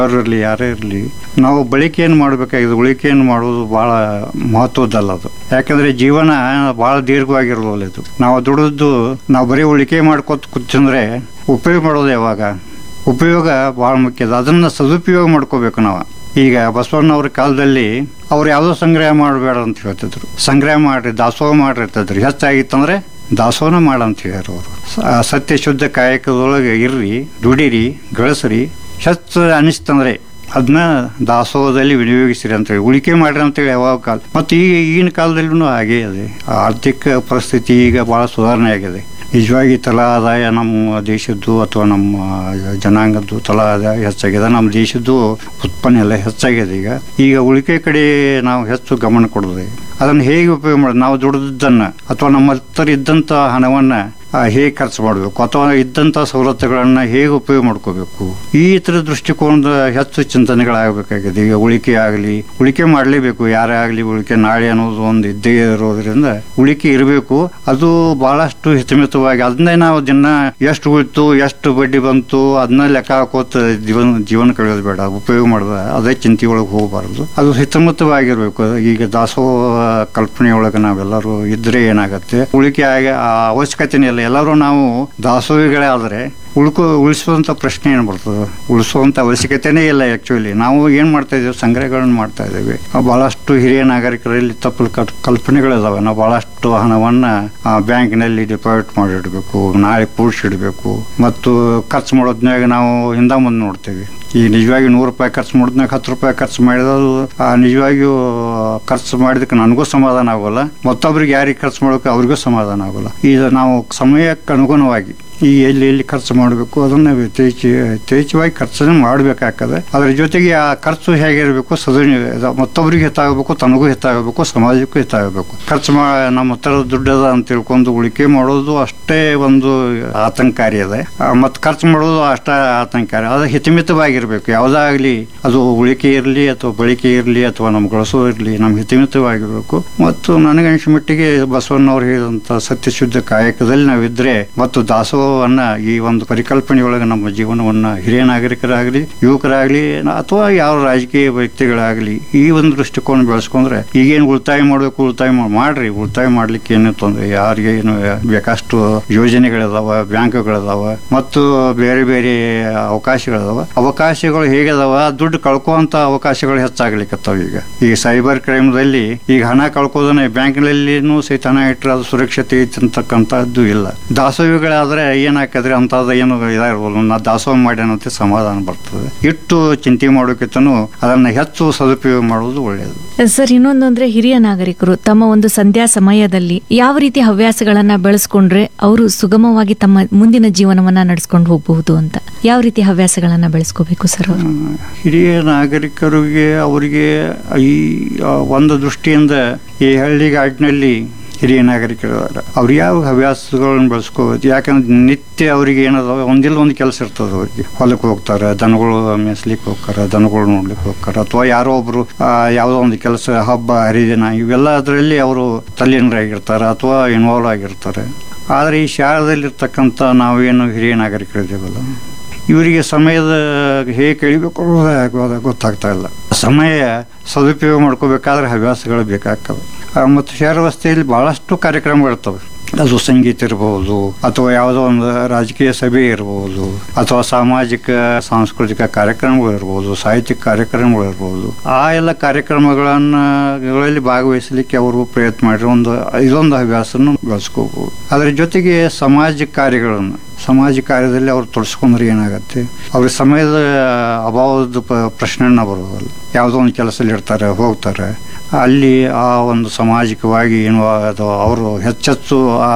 ಇರಲಿ ಯಾರೇ ಇರಲಿ ನಾವು ಬಳಕೆಯನ್ನು ಮಾಡಬೇಕಾಗಿದೆ ಉಳಿಕೆಯನ್ನು ಮಾಡೋದು ಬಹಳ ಮಹತ್ವದ್ದಲ್ಲ ಅದು ಯಾಕಂದ್ರೆ ಜೀವನ ಬಹಳ ದೀರ್ಘವಾಗಿರೋಲ್ಲ ಇದು ನಾವು ದುಡಿದು ನಾವು ಬರೀ ಉಳಿಕೆ ಮಾಡ್ಕೊತ ಕೂತಂದ್ರೆ ಉಪಯೋಗ ಮಾಡೋದು ಯಾವಾಗ ಉಪಯೋಗ ಬಹಳ ಮುಖ್ಯ ಅದು. ಅದನ್ನ ಸದುಪಯೋಗ ಮಾಡ್ಕೋಬೇಕು ನಾವು ಈಗ ಬಸವಣ್ಣವ್ರ ಕಾಲದಲ್ಲಿ ಅವ್ರು ಯಾವುದೋ ಸಂಗ್ರಹ ಮಾಡಬೇಡ ಅಂತ ಹೇಳ್ತಿದ್ರು ಸಂಗ್ರಹ ಮಾಡ್ರಿ ದಾಸೋಹ ಮಾಡ್ರಿ ಅಂತಂದ್ರು ಹೆಚ್ಚಾಗಿತ್ತಂದ್ರೆ ದಾಸೋಹನ ಮಾಡಂತ ಹೇಳ್ಯಾರ ಅವರು ಸತ್ಯ ಶುದ್ಧ ಕಾಯಕದೊಳಗೆ ಇರ್ರಿ ದುಡಿರಿ ಗಳಿಸ್ರಿ ಹೆಚ್ಚು ಅನಿಸ್ತಂದ್ರೆ ಅದನ್ನ ದಾಸೋಹದಲ್ಲಿ ವಿನಿಯೋಗಿಸಿರಿ ಅಂತೇಳಿ ಉಳಿಕೆ ಮಾಡ್ರಿ ಅಂತೇಳಿ ಯಾವಾಗ ಕಾಲ ಮತ್ತು ಈಗ ಈಗಿನ ಕಾಲದಲ್ಲೂ ಹಾಗೇ ಇದೆ ಆರ್ಥಿಕ ಪರಿಸ್ಥಿತಿ ಈಗ ಭಾಳ ಸುಧಾರಣೆ ಆಗಿದೆ ನಿಜವಾಗಿ ತಲಾ ಆದಾಯ ನಮ್ಮ ದೇಶದ್ದು ಅಥವಾ ನಮ್ಮ ಜನಾಂಗದ್ದು ತಲಾ ಆದಾಯ ಹೆಚ್ಚಾಗಿದೆ ನಮ್ಮ ದೇಶದ್ದು ಉತ್ಪನ್ನ ಎಲ್ಲ ಹೆಚ್ಚಾಗಿದೆ ಈಗ ಈಗ ಉಳಿಕೆ ಕಡೆ ನಾವು ಹೆಚ್ಚು ಗಮನ ಕೊಡೋದು ಅದನ್ನು ಹೇಗೆ ಉಪಯೋಗ ಮಾಡೋದು ನಾವು ದುಡಿದನ್ನು ಅಥವಾ ನಮ್ಮ ಹತ್ರ ಇದ್ದಂಥ ಹಣವನ್ನು ಹೇಗೆ ಖರ್ಚು ಮಾಡಬೇಕು ಅಥವಾ ಇದ್ದಂಥ ಸವಲತ್ತುಗಳನ್ನು ಹೇಗೆ ಉಪಯೋಗ ಮಾಡ್ಕೋಬೇಕು ಈ ಥರ ದೃಷ್ಟಿಕೋನದ ಹೆಚ್ಚು ಚಿಂತನೆಗಳಾಗಬೇಕಾಗಿದೆ ಈಗ ಉಳಿಕೆ ಆಗಲಿ ಉಳಿಕೆ ಮಾಡಲೇಬೇಕು ಯಾರೇ ಆಗಲಿ ಉಳಿಕೆ ನಾಳೆ ಅನ್ನೋದು ಒಂದು ಇದ್ದೇ ಇರೋದ್ರಿಂದ ಉಳಿಕೆ ಇರಬೇಕು ಅದು ಬಹಳಷ್ಟು ಹಿತಮಿತವಾಗಿ ಅದನ್ನೇ ನಾವು ದಿನ ಎಷ್ಟು ಉಳಿತು ಎಷ್ಟು ಬಡ್ಡಿ ಬಂತು ಅದನ್ನ ಲೆಕ್ಕ ಹಾಕೋತ ಜೀವನ ಜೀವನ ಕಳೆಯೋದು ಬೇಡ ಉಪಯೋಗ ಮಾಡೋದು ಅದೇ ಚಿಂತೆ ಒಳಗೆ ಹೋಗಬಾರ್ದು ಅದು ಹಿತಮಿತವಾಗಿರ್ಬೇಕು ಈಗ ದಾಸೋಹ ಕಲ್ಪನೆಯೊಳಗೆ ನಾವೆಲ್ಲರೂ ಇದ್ರೆ ಏನಾಗತ್ತೆ ಉಳಿಕೆ ಆಗಿ ಆ ಅವಶ್ಯಕತೆನೇ ಇಲ್ಲ ಎಲ್ಲರೂ ನಾವು ದಾಸೋಹಿಗಳೇ ಆದರೆ ಉಳ್ಕೊ ಉಳಿಸುವಂಥ ಪ್ರಶ್ನೆ ಏನು ಬರ್ತದೆ ಉಳಿಸುವಂಥ ಅವಶ್ಯಕತೆನೇ ಇಲ್ಲ ಆ್ಯಕ್ಚುಲಿ ನಾವು ಏನು ಮಾಡ್ತಾ ಇದ್ದೀವಿ ಸಂಗ್ರಹಗಳನ್ನು ಮಾಡ್ತಾ ಇದ್ದೀವಿ ಭಾಳಷ್ಟು ಹಿರಿಯ ನಾಗರಿಕರಲ್ಲಿ ತಪ್ಪು ಕಲ್- ಕಲ್ಪನೆಗಳಿದಾವೆ ನಾವು ಭಾಳಷ್ಟು ಹಣವನ್ನು ಬ್ಯಾಂಕ್ನಲ್ಲಿ ಡಿಪಾಸಿಟ್ ಮಾಡಿಡಬೇಕು ನಾಳೆ ಕೂಡಿಸಿಡಬೇಕು ಮತ್ತು ಖರ್ಚು ಮಾಡೋದ್ನಾಗ ನಾವು ಹಿಂದೆ ಮುಂದೆ ನೋಡ್ತೀವಿ ಈಗ ನಿಜವಾಗಿ ನೂರು ರೂಪಾಯಿ ಖರ್ಚು ಮಾಡಿದ್ನಾಗ ಹತ್ತು ರೂಪಾಯಿ ಖರ್ಚು ಮಾಡಿರೋದು ಆ ನಿಜವಾಗಿಯೂ ಖರ್ಚು ಮಾಡಿದಕ್ಕೆ ನನಗೂ ಸಮಾಧಾನ ಆಗೋಲ್ಲ ಮತ್ತೊಬ್ರಿಗೆ ಯಾರಿಗೆ ಖರ್ಚು ಮಾಡೋಕೆ ಅವ್ರಿಗೂ ಸಮಾಧಾನ ಆಗೋಲ್ಲ ಈಗ ನಾವು ಸಮಯಕ್ಕೆ ಅನುಗುಣವಾಗಿ ಈ ಎಲ್ಲಿ ಎಲ್ಲಿ ಖರ್ಚು ಮಾಡಬೇಕು ಅದನ್ನು ಯಥೇಚ್ಛ ಯಥೇಚ್ಛವಾಗಿ ಖರ್ಚನ್ನು ಮಾಡಬೇಕಾಗ್ತದೆ ಅದರ ಜೊತೆಗೆ ಆ ಖರ್ಚು ಹೇಗಿರಬೇಕು ಸದೃಢ ಮತ್ತೊಬ್ಬರಿಗೆ ಹಿತಾಗಬೇಕು ತನಗೂ ಹಿತಾಗಬೇಕು ಸಮಾಜಕ್ಕೂ ಹಿತಾಗಬೇಕು ಖರ್ಚು ಮಾ ನಮ್ಮ ಹತ್ರ ದುಡ್ಡದ ಅಂತ ತಿಳ್ಕೊಂಡು ಉಳಿಕೆ ಮಾಡೋದು ಅಷ್ಟೇ ಒಂದು ಆತಂಕಾರಿ ಅದ ಮತ್ತು ಖರ್ಚು ಮಾಡೋದು ಅಷ್ಟೇ ಆತಂಕಾರಿ ಅದು ಹಿತಮಿತವಾಗಿರಬೇಕು ಯಾವುದಾಗಲಿ ಅದು ಉಳಿಕೆ ಇರಲಿ ಅಥವಾ ಬಳಕೆ ಇರಲಿ ಅಥವಾ ನಮ್ಮ ಗಳಿಸೋ ಇರಲಿ ನಮ್ಮ ಹಿತಮಿತವಾಗಿರಬೇಕು ಮತ್ತು ನನಗನ್ಸ ಮಟ್ಟಿಗೆ ಬಸವಣ್ಣವ್ರು ಹೇಳಿದಂಥ ಸತ್ಯಶುದ್ಧ ಕಾಯಕದಲ್ಲಿ ನಾವಿದ್ರೆ ಮತ್ತು ದಾಸೋಹವನ್ನ ಈ ಒಂದು ಪರಿಕಲ್ಪನೆಯೊಳಗೆ ನಮ್ಮ ಜೀವನವನ್ನ ಹಿರಿಯ ನಾಗರಿಕರಾಗಲಿ ಯುವಕರಾಗಲಿ ಅಥವಾ ಯಾವ ರಾಜಕೀಯ ವ್ಯಕ್ತಿಗಳಾಗಲಿ ಈ ಒಂದು ದೃಷ್ಟಿಕೋನ ಬೆಳೆಸ್ಕೊಂಡ್ರೆ ಈಗೇನು ಉಳಿತಾಯ ಮಾಡಬೇಕು ಉಳಿತಾಯ ಮಾಡ್- ಮಾಡ್ರಿ ಉಳಿತಾಯ ಮಾಡ್ಲಿಕ್ಕೆ ಏನು ತೊಂದರೆ ಯಾರಿಗೆ ಏನು ಬೇಕಷ್ಟು ಯೋಜನೆಗಳಿದಾವ ಬ್ಯಾಂಕ್ಗಳಿದಾವ ಮತ್ತು ಬೇರೆ ಬೇರೆ ಅವಕಾಶಗಳಿದಾವ ಅವಕಾಶಗಳು ಹೇಗಿದಾವ ದುಡ್ಡು ಕಳ್ಕೋಂತ ಅವಕಾಶಗಳು ಹೆಚ್ಚಾಗ್ಲಿಕ್ಕತ್ತಾವ ಈಗ ಈಗ ಸೈಬರ್ ಕ್ರೈಮ್ದಲ್ಲಿ ಈಗ ಹಣ ಕಳ್ಕೋದನ್ನ ಬ್ಯಾಂಕ್ನಲ್ಲಿನೂ ಸಹಿತ ಹಣ ಇಟ್ಟರೆ ಅದು ಸುರಕ್ಷತೆ ಐತಿ ಅಂತಕ್ಕಂಥದ್ದು ಇಲ್ಲ ದಾಸೋಹಿಗಳಾದ್ರೆ ಏನಾಕದ್ರೆ ಅಂತದ ಏನು ಇದಾಗಿರ್ಬೋದು ನಾ ದಾಸೋಹ ಮಾಡ್ಯಾನಂತೆ ಸಮಾಧಾನ ಬರ್ತದೆ ಇಟ್ಟು ಚಿಂತೆ ಮಾಡೋಕ್ಕಿಂತನೂ ಅದನ್ನ ಹೆಚ್ಚು ಸದುಪಯೋಗ ಮಾಡೋದು ಒಳ್ಳೆಯದು ಸರ್ ಇನ್ನೊಂದು ಅಂದ್ರೆ ಹಿರಿಯ ನಾಗರಿಕರು ತಮ್ಮ ಒಂದು ಸಂಧ್ಯಾ ಸಮಯದಲ್ಲಿ ಯಾವ ರೀತಿ ಹವ್ಯಾಸಗಳನ್ನ ಬೆಳೆಸ್ಕೊಂಡ್ರೆ ಅವರು ಸುಗಮವಾಗಿ ತಮ್ಮ ಮುಂದಿನ ಜೀವನವನ್ನ ನಡೆಸ್ಕೊಂಡು ಹೋಗಬಹುದು ಅಂತ ಯಾವ ರೀತಿ ಹವ್ಯಾಸಗಳನ್ನ ಬೆಳೆಸ್ಕೋಬೇಕು ಸರ್ ಅವರು ಹಿರಿಯ ನಾಗರಿಕರಿಗೆ ಅವರಿಗೆ ಈ ಆ, ಒಂದು ದೃಷ್ಟಿಯಿಂದ ಈ ಹಳ್ಳಿಗಾಡಿನಲ್ಲಿ ಹಿರಿಯ ನಾಗರಿಕರು ಅವ್ರು ಯಾವ ಹವ್ಯಾಸಗಳನ್ನು ಬೆಳೆಸ್ಕೋಬೋದು ಯಾಕಂದ್ರೆ ನಿತ್ಯ ಅವ್ರಿಗೆ ಏನದ ಒಂದಿಲ್ಲ ಒಂದು ಕೆಲಸ ಇರ್ತದೆ ಅವ್ರಿಗೆ ಹೊಲಕ್ಕೆ ಹೋಗ್ತಾರೆ ದನಗಳು ಮೇಯ್ಸ್ಲಿಕ್ಕೆ ಹೋಗ್ತಾರೆ ದನಗಳು ನೋಡ್ಲಿಕ್ಕೆ ಹೋಗ್ತಾರೆ ಅಥವಾ ಯಾರೋ ಒಬ್ರು ಆ, ಯಾವುದೋ ಒಂದು ಕೆಲಸ ಹಬ್ಬ ಹರಿದಿನ ಇವೆಲ್ಲ ಅದರಲ್ಲಿ ಅವರು ತಲ್ಲೀನರಾಗಿರ್ತಾರೆ ಅಥವಾ ಇನ್ವಾಲ್ವ್ ಆಗಿರ್ತಾರೆ ಆದರೆ ಈ ಶಾಲೆದಲ್ಲಿರ್ತಕ್ಕಂಥ ನಾವೇನು ಹಿರಿಯ ನಾಗರಿಕರಿದ್ದೀವಲ್ಲ ಇವರಿಗೆ ಸಮಯದ ಹೇಗೆ ಕಳಿಬೇಕು ಅನ್ನೋದು ಗೊತ್ತಾಗ್ತಾ ಇಲ್ಲ ಸಮಯ ಸದುಪಯೋಗ ಮಾಡ್ಕೋಬೇಕಾದ್ರೆ ಹವ್ಯಾಸಗಳು ಬೇಕಾಗ್ತವೆ ಆ, ಮತ್ತು ಶಹರ ವ್ಯವಸ್ಥೆಯಲ್ಲಿ ಬಹಳಷ್ಟು ಕಾರ್ಯಕ್ರಮಗಳಿರ್ತವೆ ಅದು ಸಂಗೀತ ಇರಬಹುದು ಅಥವಾ ಯಾವುದೋ ಒಂದು ರಾಜಕೀಯ ಸಭೆ ಇರಬಹುದು ಅಥವಾ ಸಾಮಾಜಿಕ ಸಾಂಸ್ಕೃತಿಕ ಕಾರ್ಯಕ್ರಮಗಳು ಇರಬಹುದು ಸಾಹಿತ್ಯಿಕ ಕಾರ್ಯಕ್ರಮಗಳು ಇರಬಹುದು ಆ ಎಲ್ಲ ಕಾರ್ಯಕ್ರಮಗಳನ್ನ ಗಳಲ್ಲಿ ಭಾಗವಹಿಸಲಿಕ್ಕೆ ಅವರು ಪ್ರಯತ್ನ ಮಾಡಿರೋ ಒಂದು ಇದೊಂದು ಹವ್ಯಾಸನ ಬೆಳೆಸ್ಕೋಬಹುದು ಅದರ ಜೊತೆಗೆ ಸಮಾಜ ಕಾರ್ಯಗಳನ್ನು ಸಮಾಜ ಕಾರ್ಯದಲ್ಲಿ ಅವ್ರು ತೊಡಸ್ಕೊಂಡ್ರೆ ಏನಾಗತ್ತೆ ಅವ್ರಿಗೆ ಸಮಯದ ಅಭಾವದ ಪ- ಪ್ರಶ್ನೆನ ಬರೋದಲ್ಲ ಯಾವುದೋ ಒಂದು ಕೆಲಸದಲ್ಲಿ ಇರ್ತಾರೆ ಹೋಗ್ತಾರೆ ಅಲ್ಲಿ ಆ ಒಂದು ಸಾಮಾಜಿಕವಾಗಿ ಏನು ಅದು ಅವರು ಹೆಚ್ಚೆಚ್ಚು ಆ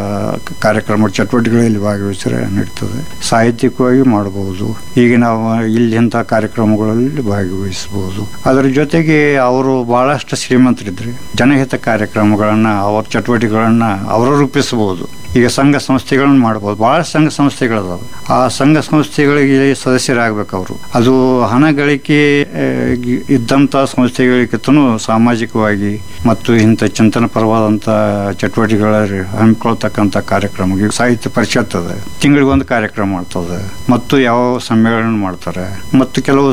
ಕ- ಕಾರ್ಯಕ್ರಮ ಚಟುವಟಿಕೆಗಳಲ್ಲಿ ಭಾಗವಹಿಸಿದ್ರೆ ನಡೀತದೆ ಸಾಹಿತ್ಯಿಕವಾಗಿ ಮಾಡಬಹುದು ಈಗ ನಾವು ಇಲ್ಲಿ ಇಂಥ ಕಾರ್ಯಕ್ರಮಗಳಲ್ಲಿ ಭಾಗವಹಿಸಬಹುದು ಅದರ ಜೊತೆಗೆ ಅವರು ಬಹಳಷ್ಟು ಶ್ರೀಮಂತರಿದ್ರೆ ಜನಹಿತ ಕಾರ್ಯಕ್ರಮಗಳನ್ನ ಅವ್ರ ಚಟುವಟಿಕೆಗಳನ್ನ ಅವರು ರೂಪಿಸಬಹುದು ಈಗ ಸಂಘ ಸಂಸ್ಥೆಗಳನ್ನು ಮಾಡ್ಬೋದು ಬಹಳ ಸಂಘ ಸಂಸ್ಥೆಗಳಿದಾವೆ ಆ ಸಂಘ ಸಂಸ್ಥೆಗಳಿಗೆ ಸದಸ್ಯರಾಗಬೇಕು ಅವರು ಅದು ಹಣ ಗಳಿಕೆ ಆ, ಗಿ- ಇದ್ದಂಥ ಸಂಸ್ಥೆಗಳಿಗಿಂತನೂ ಸಾಮಾಜಿಕವಾಗಿ ಮತ್ತು ಇಂಥ ಚಿಂತನ ಪರವಾದಂಥ ಚಟುವಟಿಕೆಗಳಲ್ಲಿ ಹಮ್ಮಿಕೊಳ್ತಕ್ಕಂಥ ಕಾರ್ಯಕ್ರಮ ಈಗ ಸಾಹಿತ್ಯ ಪರಿಷತ್ ಅದ ತಿಂಗಳಿಗೊಂದು ಕಾರ್ಯಕ್ರಮ ಮಾಡ್ತದೆ ಮತ್ತು ಯಾವ ಸಮ್ಮೇಳನ ಮಾಡ್ತಾರೆ ಮತ್ತು ಕೆಲವು